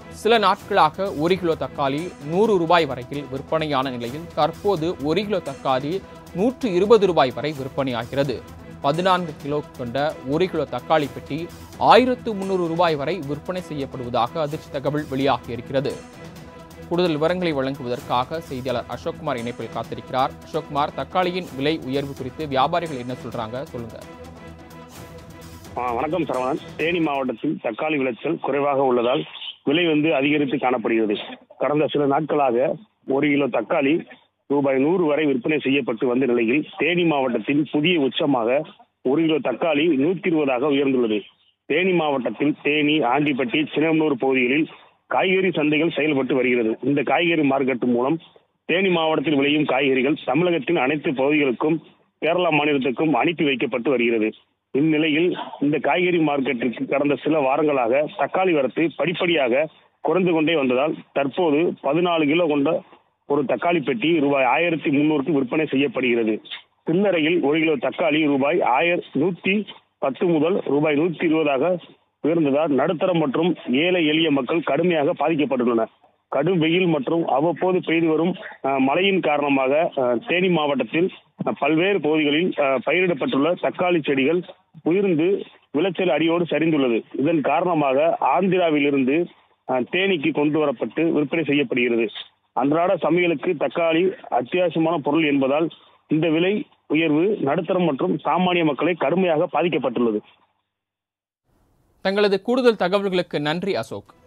சில நாட்களாக ஒரு கிலோ தக்காளி நூறு ரூபாய் வரையில் விற்பனையான நிலையில் தற்போது ஒரு கிலோ தக்காளி நூற்று இருபது ரூபாய் வரை விற்பனையாகிறது பதினான்கு கிலோ கொண்ட ஒரு கிலோ தக்காளி பெட்டி ஆயிரத்து முன்னூறு ரூபாய் வரை விற்பனை செய்யப்படுவதாக அதிர்ச்சி தகவல் வெளியாகியிருக்கிறது கூடுதல் விவரங்களை வழங்குவதற்காக செய்தியாளர் அசோக்குமார் இணைப்பில் காத்திருக்கிறார் அசோக்குமார் தக்காளியின் விலை உயர்வு குறித்து வியாபாரிகள் என்ன சொல்றாங்க சொல்லுங்க ஆ, வணக்கம் சரவணன் தேனி மாவட்டத்தில் தக்காளி விளைச்சல் குறைவாக உள்ளதால் விலை வந்து அதிகரித்து காணப்படுகிறது கடந்த சில நாட்களாக ஒரு கிலோ தக்காளி ரூபாய் நூறு வரை விற்பனை செய்யப்பட்டு வந்த நிலையில் தேனி மாவட்டத்தில் புதிய உச்சமாக ஒரு கிலோ தக்காளி நூத்தி இருபதாக உயர்ந்துள்ளது தேனி மாவட்டத்தில் தேனி ஆண்டிப்பட்டி சின்னமனூர் பகுதிகளில் காய்கறி சந்தைகள் செயல்பட்டு வருகிறது இந்த காய்கறி மார்க்கெட் மூலம் தேனி மாவட்டத்தில் விளையும் காய்கறிகள் தமிழகத்தின் அனைத்து பகுதிகளுக்கும் கேரளா மாநிலத்துக்கும் அனுப்பி வைக்கப்பட்டு வருகிறது இந்நிலையில் இந்த காய்கறி மார்க்கெட்டிற்கு கடந்த சில வாரங்களாக தக்காளி வரத்து படிப்படியாக குறைந்து கொண்டே வந்ததால் தற்போது பதினாலு கிலோ கொண்ட ஒரு தக்காளி பெட்டி ரூபாய் ஆயிரத்தி முன்னூறுக்கு விற்பனை செய்யப்படுகிறது சில்லறையில் ஒரு கிலோ தக்காளி ரூபாய் ஆயிர நூத்தி பத்து முதல் ரூபாய் நூத்தி இருபதாக உயர்ந்ததால் நடுத்தர மற்றும் ஏழை எளிய மக்கள் கடுமையாக பாதிக்கப்பட்டுள்ளனர் கடும் வெயில் மற்றும் அவ்வப்போது பெய்து வரும் அஹ், மழையின் காரணமாக அஹ், தேனி மாவட்டத்தில் அஹ், பல்வேறு பகுதிகளில் அஹ், பயிரிடப்பட்டுள்ள தக்காளி செடிகள் உயர்ந்து விளைச்சல் அடியோடு சரிந்துள்ளது இதன் காரணமாக ஆந்திராவிலிருந்து அஹ், தேனிக்கு கொண்டு வரப்பட்டு விற்பனை செய்யப்படுகிறது அன்றாட சமையலுக்கு தக்காளி அத்தியாவசியமான பொருள் என்பதால் இந்த விலை உயர்வு நடுத்தரம் மற்றும் சாமானிய மக்களை கடுமையாக பாதிக்கப்பட்டுள்ளது தங்களது கூடுதல் தகவல்களுக்கு நன்றி அசோக்